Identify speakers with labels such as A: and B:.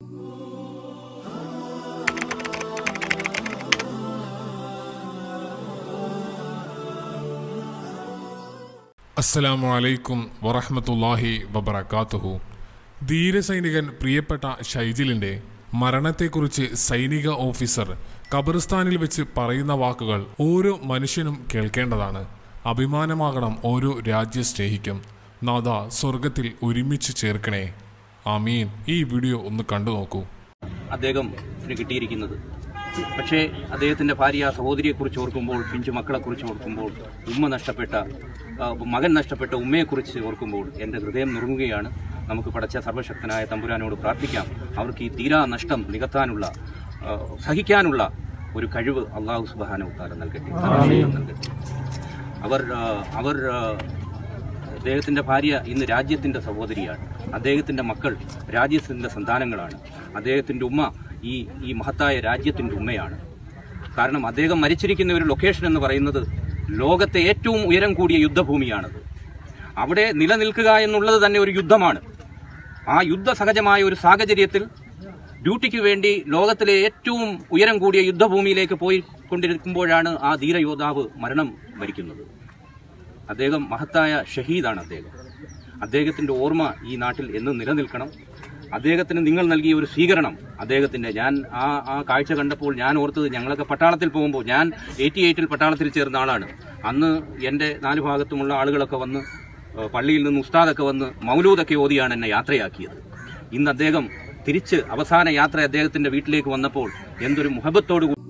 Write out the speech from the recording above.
A: അസ്സലാമു അലൈക്കും വറഹ്മത്തുള്ളാഹി വബറകാതുഹു ധീരസൈനികൻ പ്രിയപ്പെട്ട ഷൈജിലിന്റെ മരണത്തെക്കുറിച്ച് സൈനിക ഓഫീസർ ഖബറിസ്ഥാനിൽ വെച്ച് പറയുന്ന വാക്കുകൾ ഓരോ മനുഷ്യനും കേൾക്കേണ്ടതാണ് അഭിമാനമാകണം ഓരോ രാജ്യസ്നേഹിക്കും നാഥ സ്വർഗത്തിൽ ഒരുമിച്ച് ചേർക്കണേ ആമീൻ ഈ വീഡിയോ ഒന്ന് കണ്ടു നോക്കൂ
B: അദ്ദേഹത്തിന് കിട്ടിയിരിക്കുന്നത് പക്ഷേ അദ്ദേഹത്തിന്റെ ഭാര്യ സഹോദരിയെക്കുറിച്ച് ഓർക്കുമ്പോൾ പിഞ്ചു മക്കളെക്കുറിച്ച് ഓർക്കുമ്പോൾ ഉമ്മ നഷ്ടപ്പെട്ട ആ, മകൻ നഷ്ടപ്പെട്ട ഉമ്മയെക്കുറിച്ച് ഓർക്കുമ്പോൾ എൻ്റെ ഹൃദയം നുറുങ്ങുകയാണ് നമുക്ക് പടച്ച സർവശക്തനായ തമ്പുരാനോട് പ്രാർത്ഥിക്കാം അവർക്ക് ഈ തീരാ നഷ്ടം നികത്താനുള്ള ആ, സഹിക്കാനുള്ള ഒരു കഴിവ് അള്ളാഹു സുബാന ഉത്താരം നൽകട്ടെ സർവ്വശക്തൻ നൽകട്ടെ അവർ ആ, അവർ ആ, അദ്ദേഹത്തിന്റെ ഭാര്യ ഇന്ന് രാജ്യത്തിന്റെ സഹോദരിയാണ് അദ്ദേഹത്തിന്റെ മക്കൾ രാജ്യത്തിന്റെ സന്താനങ്ങളാണ് അദ്ദേഹത്തിന്റെ ഉമ്മ ഈ ഈ മഹത്തായ രാജ്യത്തിന്റെ ഉമ്മയാണ് കാരണം അദ്ദേഹം മരിച്ചിരിക്കുന്ന ഒരു ലൊക്കേഷൻ എന്ന് പറയുന്നത് ലോകത്തെ ഏറ്റവും ഉയരം കൂടിയ യുദ്ധഭൂമിയാണത് അവിടെ നിലനിൽക്കുക എന്നുള്ളത് തന്നെ ഒരു യുദ്ധമാണ് ആ യുദ്ധസഹജമായ ഒരു സാഹചര്യത്തിൽ ഡ്യൂട്ടിക്ക് വേണ്ടി ലോകത്തിലെ ഏറ്റവും ഉയരം കൂടിയ യുദ്ധഭൂമിയിലേക്ക് പോയി കൊണ്ടിരിക്കുമ്പോഴാണ് ആ ധീരയോദ്ധാവ് മരണം വരിക്കുന്നത് അദ്ദേഹം മഹത്തായ ഷഹീദാണ് അദ്ദേഹം അദ്ദേഹത്തിന്റെ ഓർമ്മ ഈ നാട്ടിൽ എന്നും നിലനിൽക്കണം അദ്ദേഹത്തിന് നിങ്ങൾ നൽകിയ ഒരു സ്വീകരണം അദ്ദേഹത്തിന്റെ ഞാൻ ആ ആ കാഴ്ച കണ്ടപ്പോൾ ഞാൻ ഓർത്തത് ഞങ്ങളൊക്കെ പട്ടാളത്തിൽ പോകുമ്പോൾ ഞാൻ എയ്റ്റി എയ്റ്റിൽ പട്ടാളത്തിൽ ചേർന്ന ആളാണ് അന്ന് എൻ്റെ നാല് ഭാഗത്തുമുള്ള ആളുകളൊക്കെ വന്ന് ഏഹ്, പള്ളിയിൽ നിന്ന് ഉസ്താദൊക്കെ വന്ന് മൗലൂദൊക്കെ ഓതിയാണ് എന്നെ യാത്രയാക്കിയത് ഇന്ന് അദ്ദേഹം തിരിച്ച് അവസാന യാത്ര അദ്ദേഹത്തിന്റെ വീട്ടിലേക്ക് വന്നപ്പോൾ എന്തൊരു മുഹബത്തോടു